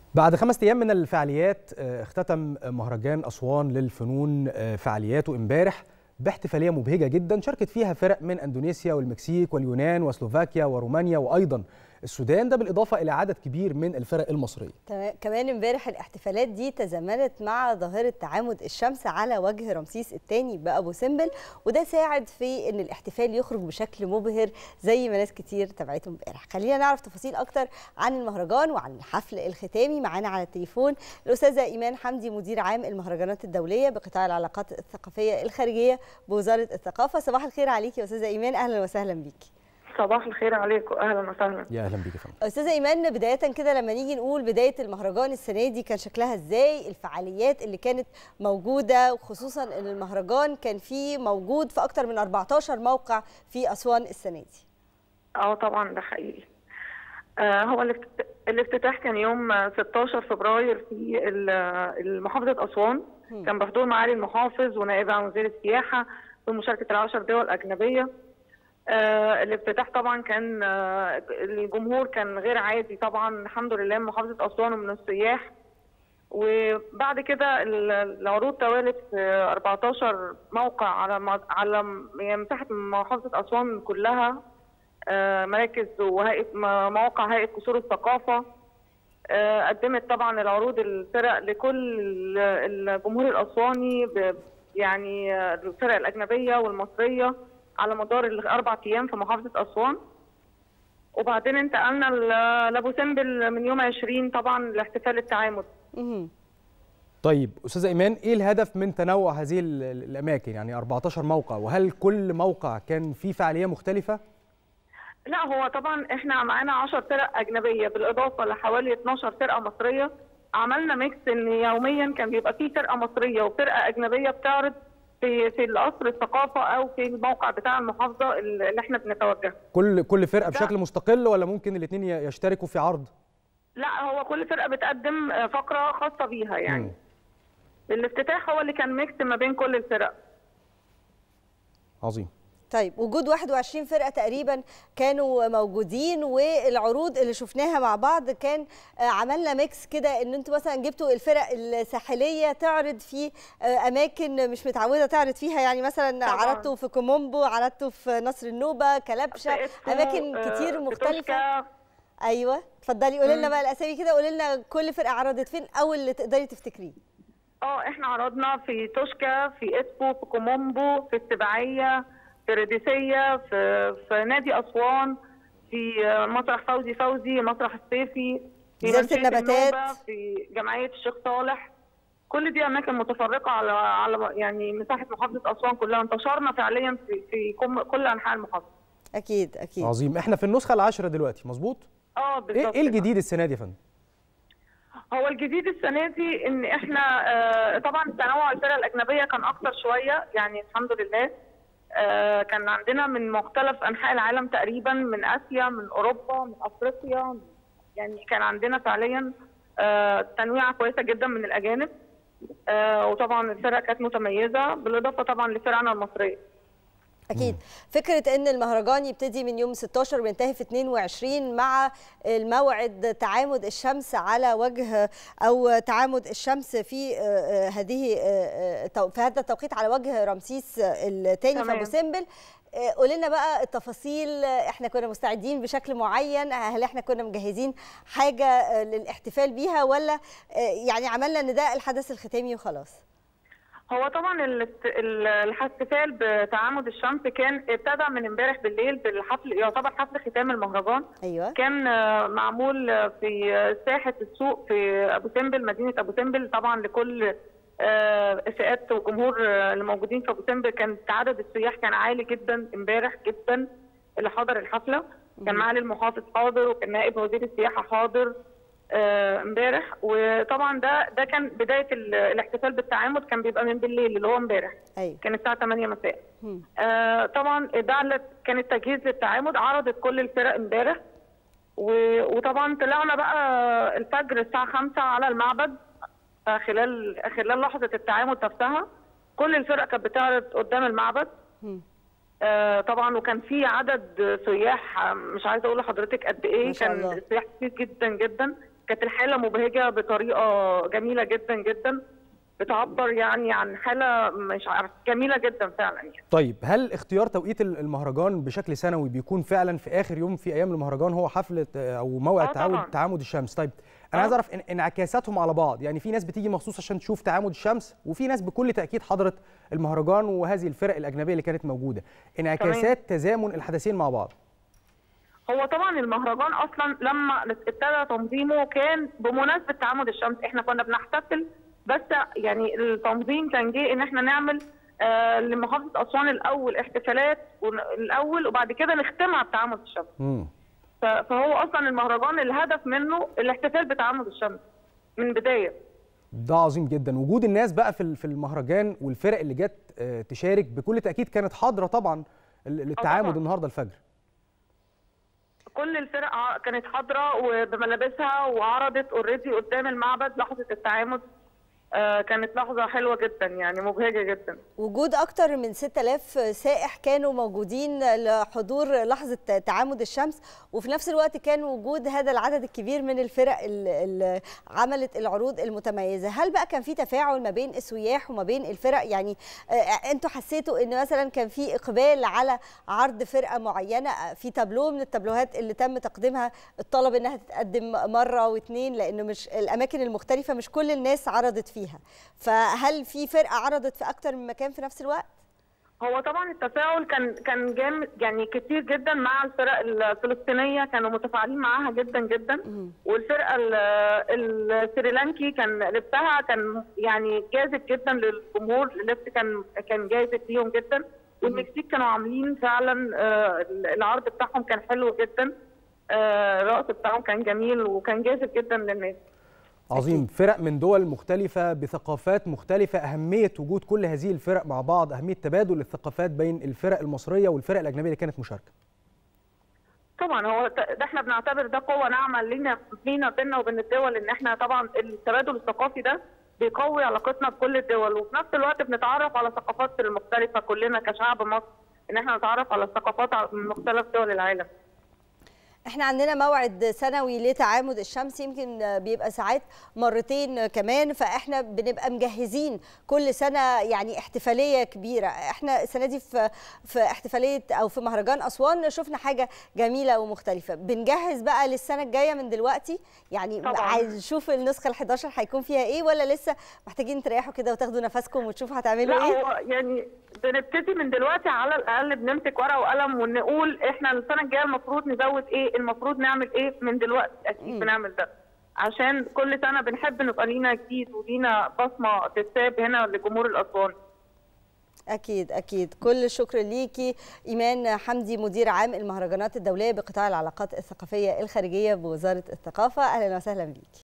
بعد خمس ايام من الفعاليات اختتم مهرجان اسوان للفنون فعالياته امبارح باحتفاليه مبهجه جدا شاركت فيها فرق من اندونيسيا والمكسيك واليونان وسلوفاكيا ورومانيا وايضا السودان ده بالاضافه الى عدد كبير من الفرق المصريه كمان امبارح الاحتفالات دي تزامنت مع ظاهره تعامد الشمس على وجه رمسيس الثاني بابو سمبل وده ساعد في ان الاحتفال يخرج بشكل مبهر زي ما ناس كتير تابعته امبارح خلينا نعرف تفاصيل اكتر عن المهرجان وعن الحفل الختامي معانا على التليفون الاستاذه ايمان حمدي مدير عام المهرجانات الدوليه بقطاع العلاقات الثقافيه الخارجيه بوزاره الثقافه صباح الخير عليكي يا استاذه ايمان اهلا وسهلا بيكي صباح الخير عليكم اهلا وسهلا يا اهلا بيك يا فندم استاذه ايمان بدايه كده لما نيجي نقول بدايه المهرجان السنه دي كان شكلها ازاي الفعاليات اللي كانت موجوده وخصوصا ان المهرجان كان فيه موجود في اكتر من 14 موقع في اسوان السنه دي اه طبعا ده حقيقي آه هو الافتتاح كان يوم 16 فبراير في محافظه اسوان كان بحضور معالي المحافظ ونائب عن وزير السياحه بمشاركه العشر دول اجنبيه آه الافتتاح طبعا كان آه الجمهور كان غير عادي طبعا الحمد لله من محافظه اسوان ومن السياح وبعد كده العروض توالت في 14 موقع على على مساحه محافظه اسوان كلها آه مراكز وهيئه مواقع هيئه قصور الثقافه قدمت طبعا العروض الفرق لكل الجمهور الاسواني يعني الفرق الاجنبيه والمصريه على مدار الاربع ايام في محافظه اسوان وبعدين انتقلنا لابو سمبل من يوم 20 طبعا لاحتفال التعامد طيب استاذه ايمان ايه الهدف من تنوع هذه الاماكن يعني 14 موقع وهل كل موقع كان فيه فعاليه مختلفه لا هو طبعا احنا معانا 10 فرق اجنبيه بالاضافه لحوالي 12 فرقه مصريه عملنا ميكس ان يوميا كان بيبقى فيه فرقه مصريه وفرقه اجنبيه بتعرض في في القصر الثقافه او في الموقع بتاع المحافظه اللي احنا بنتوجه كل كل فرقه بشكل مستقل ولا ممكن الاثنين يشتركوا في عرض لا هو كل فرقه بتقدم فقره خاصه بيها يعني م. الافتتاح هو اللي كان ميكس ما بين كل الفرق عظيم طيب وجود 21 فرقه تقريبا كانوا موجودين والعروض اللي شفناها مع بعض كان عملنا ميكس كده ان انتوا مثلا جبتوا الفرق الساحليه تعرض في اماكن مش متعوده تعرض فيها يعني مثلا طبعا. عرضتوا في كومومبو عرضتوا في نصر النوبه كلبشه اماكن كتير مختلفه ايوه اتفضلي قولي لنا بقى الاسامي كده قولي لنا كل فرقه عرضت فين او اللي تقدري تفتكريه اه احنا عرضنا في توشكا في اسبو في كومومبو في السباعيه في ريديسيه في في نادي اسوان في مسرح فوزي فوزي مسرح الصيفي في جزيره النباتات في جمعيه الشيخ صالح كل دي اماكن متفرقه على على يعني مساحه محافظه اسوان كلها انتشرنا فعليا في في كل انحاء المحافظه اكيد اكيد عظيم احنا في النسخه العاشره دلوقتي مظبوط اه بالظبط ايه الجديد السنه دي يا فندم هو الجديد السنه دي ان احنا آه طبعا تنوع الفرق الاجنبيه كان اكتر شويه يعني الحمد لله آه كان عندنا من مختلف انحاء العالم تقريبا من اسيا من اوروبا من افريقيا يعني كان عندنا فعليا آه تنويعه كويسه جدا من الاجانب آه وطبعا الفرق كانت متميزه بالاضافه طبعا لفرقنا المصريه اكيد فكره ان المهرجان يبتدي من يوم 16 وينتهي في 22 مع الموعد تعامد الشمس على وجه او تعامد الشمس في هذه في هذا التوقيت على وجه رمسيس الثاني في ابو سمبل قولي لنا بقى التفاصيل احنا كنا مستعدين بشكل معين هل احنا كنا مجهزين حاجه للاحتفال بيها ولا يعني عملنا نداء الحدث الختامي وخلاص هو طبعا الاحتفال بتعامد الشمس كان ابتدى من امبارح بالليل بالحفل يعتبر حفل ختام المهرجان ايوه كان معمول في ساحه السوق في ابو سمبل مدينه ابو سمبل طبعا لكل فئات وجمهور اللي موجودين في ابو سمبل كان عدد السياح كان عالي جدا امبارح جدا اللي حضر الحفله كان معالي المحافظ حاضر وكان نائب وزير السياحه حاضر امبارح آه وطبعا ده ده كان بدايه الاحتفال بالتعامد كان بيبقى من بالليل اللي هو امبارح أيوة. كان الساعه 8 مساء آه طبعا ده كان التجهيز للتعامد عرضت كل الفرق امبارح وطبعا طلعنا بقى الفجر الساعه 5 على المعبد آه خلال خلال لحظه التعامد نفسها كل الفرق كانت بتعرض قدام المعبد آه طبعا وكان في عدد سياح مش عايزه اقول لحضرتك قد ايه كان السياح كتير جدا جدا كانت الحاله مبهجه بطريقه جميله جدا جدا بتعبر يعني عن حاله مش عارف جميله جدا فعلا يعني طيب هل اختيار توقيت المهرجان بشكل سنوي بيكون فعلا في اخر يوم في ايام المهرجان هو حفله او موعد آه تعامد طبعاً. تعامد الشمس طيب انا آه. عايز اعرف إن- انعكاساتهم على بعض يعني في ناس بتيجي مخصوص عشان تشوف تعامد الشمس وفي ناس بكل تاكيد حضرت المهرجان وهذه الفرق الاجنبيه اللي كانت موجوده انعكاسات تزامن الحدثين مع بعض هو طبعا المهرجان اصلا لما ابتدى تنظيمه كان بمناسبه تعامد الشمس احنا كنا بنحتفل بس يعني التنظيم كان جه ان احنا نعمل آه لمحافظه اسوان الاول احتفالات ون- الاول وبعد كده نختمها بتعامد الشمس امم ف- فهو اصلا المهرجان الهدف منه الاحتفال بتعامد الشمس من بدايه ده عظيم جدا وجود الناس بقى في ال- في المهرجان والفرق اللي جت آه، تشارك بكل تاكيد كانت حاضره طبعا ال- التعامد طبعاً. النهارده الفجر كل الفرق ع- كانت حاضره وبملابسها وعرضت اوريدي قدام المعبد لحظه التعامد آه كانت لحظه حلوه جدا يعني مبهجه جدا وجود أكتر من 6000 سائح كانوا موجودين لحضور لحظة تعامد الشمس وفي نفس الوقت كان وجود هذا العدد الكبير من الفرق اللي عملت العروض المتميزة هل بقى كان في تفاعل ما بين السياح وما بين الفرق يعني آه، انتوا حسيتوا ان مثلا كان في اقبال على عرض فرقة معينة آه، في تابلو من التابلوهات اللي تم تقديمها الطلب انها تتقدم مرة واثنين لانه مش الاماكن المختلفة مش كل الناس عرضت فيها فهل في فرقة عرضت في اكتر من مكان في نفس الوقت؟ هو طبعا التفاعل كان كان جامد يعني كتير جدا مع الفرق الفلسطينيه كانوا متفاعلين معاها جدا جدا والفرقه ال- السريلانكي كان لبسها كان يعني جاذب جدا للجمهور اللبس كان كان جاذب ليهم جدا والمكسيك كانوا عاملين فعلا آه، العرض بتاعهم كان حلو جدا آه، الرقص بتاعهم كان جميل وكان جاذب جدا للناس عظيم فرق من دول مختلفة بثقافات مختلفة أهمية وجود كل هذه الفرق مع بعض أهمية تبادل الثقافات بين الفرق المصرية والفرق الأجنبية اللي كانت مشاركة طبعا هو ت- ده احنا بنعتبر ده قوه ناعمه لينا لينا بيننا وبين الدول ان احنا طبعا التبادل الثقافي ده بيقوي علاقتنا بكل الدول وفي نفس الوقت بنتعرف على ثقافات المختلفه كلنا كشعب مصر ان احنا نتعرف على الثقافات ع- من مختلف دول العالم احنا عندنا موعد سنوي لتعامد الشمس يمكن بيبقى ساعات مرتين كمان فاحنا بنبقى مجهزين كل سنه يعني احتفاليه كبيره احنا السنه دي في في احتفاليه او في مهرجان اسوان شفنا حاجه جميله ومختلفه بنجهز بقى للسنه الجايه من دلوقتي يعني طبعاً. عايز نشوف النسخه ال11 هيكون فيها ايه ولا لسه محتاجين تريحوا كده وتاخدوا نفسكم وتشوفوا هتعملوا لا ايه هو يعني بنبتدي من دلوقتي على الاقل بنمسك ورقه وقلم ونقول احنا السنه الجايه المفروض نزود ايه المفروض نعمل ايه من دلوقتي اكيد بنعمل ده عشان كل سنه بنحب نبقى لينا جديد ولينا بصمه تتساب هنا لجمهور الاسوان أكيد أكيد كل الشكر ليكي إيمان حمدي مدير عام المهرجانات الدولية بقطاع العلاقات الثقافية الخارجية بوزارة الثقافة أهلا وسهلا بيكي